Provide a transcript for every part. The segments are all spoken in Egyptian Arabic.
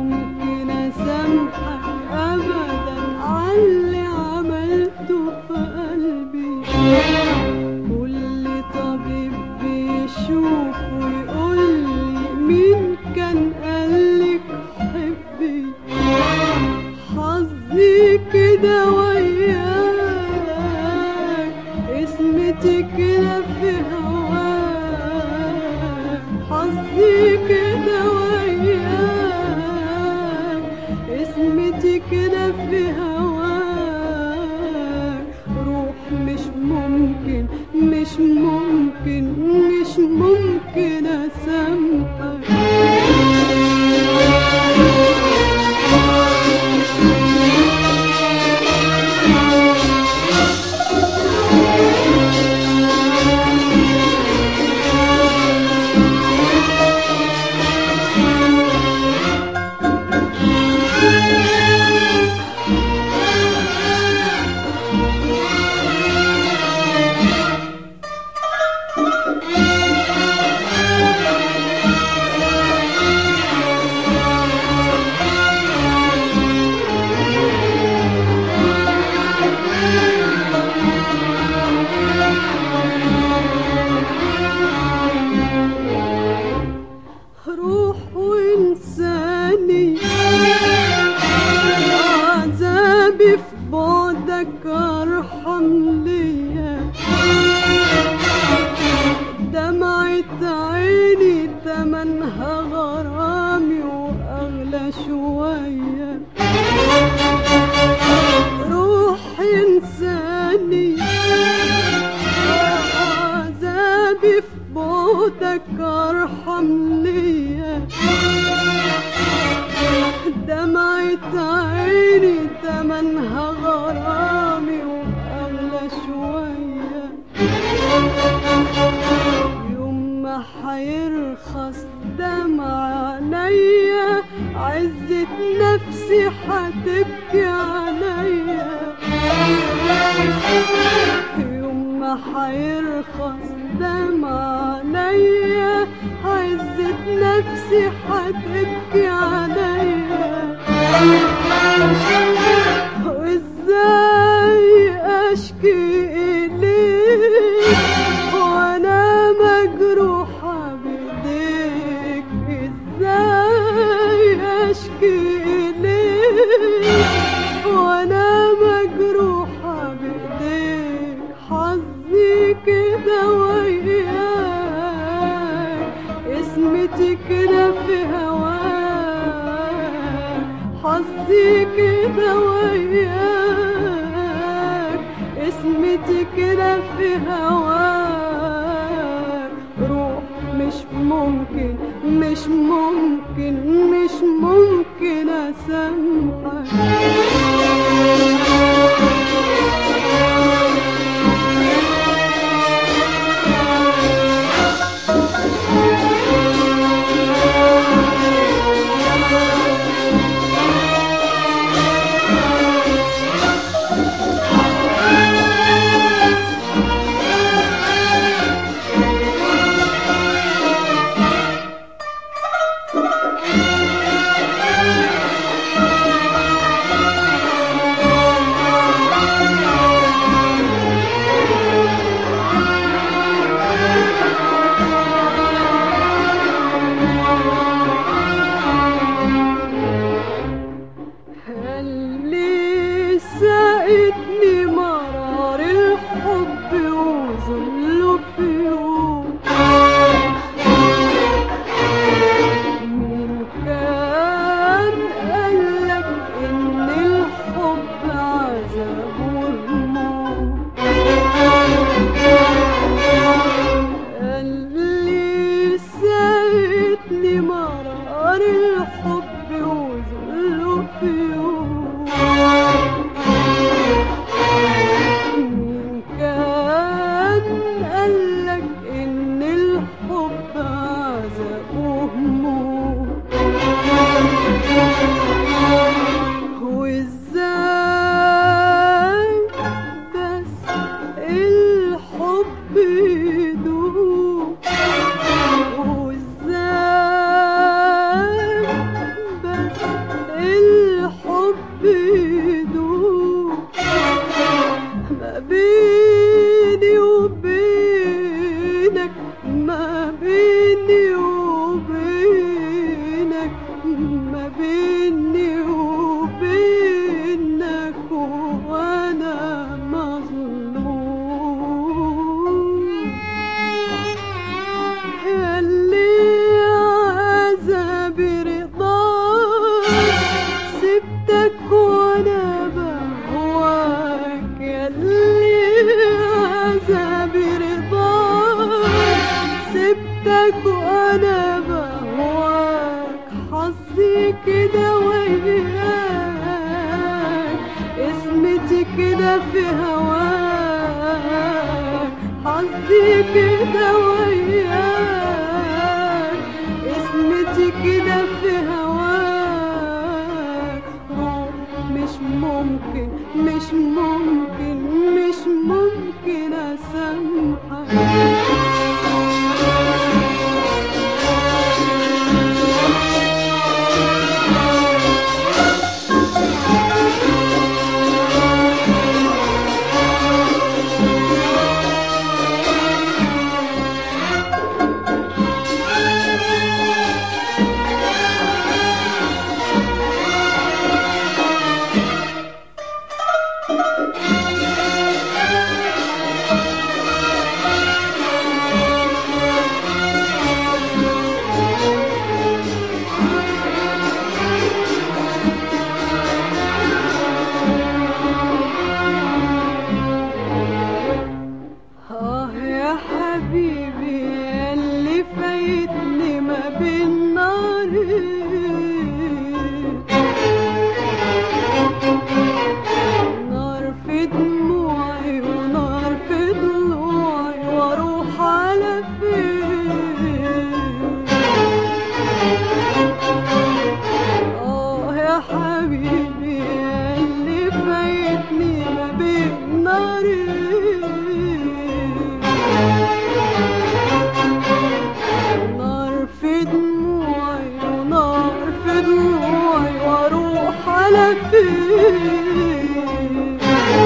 ممكن اسامحك ابدا على اللي عملته في قلبي كل طبيب بيشوف ويقول لي مين كان قالك حبي حظي كده وياك اسمتي كده في هواك حظي كده وياك اسمتي كده في هواك روح مش ممكن مش ممكن مش ممكن اسامحك روح وانساني عذابي في بعدك ارحم ليا دمعة عيني تمنها غرامي واغلى شوية روح انساني عذابي في بعدك ارحم ليا دمعة عيني تمنها غرامي واغلى شوية يوم ما حيرخص دمع عينيا عزة نفسي حتبكي عليا يوم ما حيرخص دمع عينيا عزة نفسي حتبكي عليا وازاي اشكي اليك وانا مجروحة بايديك ازاي اشكي اليك وانا مجروحة بايديك حظي كده وياك اسمتي كده في هواك حظي كده وياك اسمتي كده في هواك روح مش ممكن مش ممكن مش ممكن اسامحك بيدوب ما بيني وبينك ما بيني وبينك ما بيني وبينك وانا مظلوم اللي عذابي رضاك سبتك وانا بهواك ياللي عذابي رضاك سبتك وانا بهواك حظي كده وياك اسمتي كده في هواك حظي كده وياك اسمتي كده في هواك روح مش ممكن مش ممكن مش ممكن اسامحك آه يا حبيبي اللي فايتني ما بين نارين نار في دموعي ونار في ضلوعي واروح على فين آه يا حبيبي اللي فايتني ما بين نارين نار في دموعي ونار في دموعي واروح على فين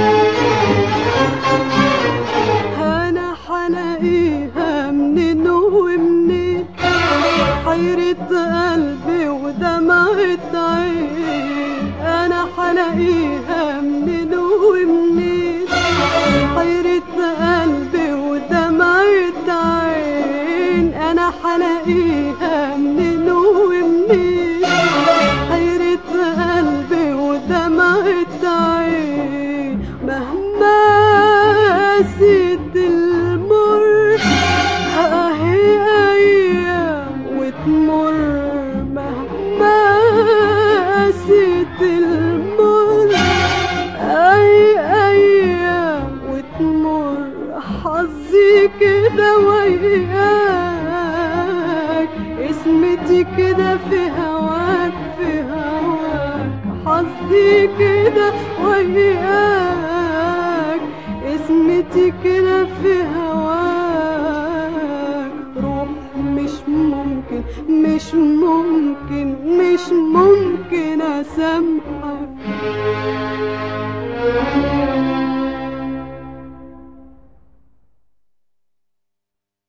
انا حلاقيها منين ومنين حيرة قلبي ودمعة عين انا حلاقيها منين ومنين حيرة قلبي ودمعة عين انا حلاقيها منين ومنين حيرة قلبي ودمعة عين مهما قاسيت المر اهي ايام وتمر مهما قاسيت المر اي ايام وتمر حظي كده وياك اسمتي كده في هواك في هواك حظي كده وياك اسمتي كده في هواك روح مش ممكن مش ممكن مش ممكن اسامحك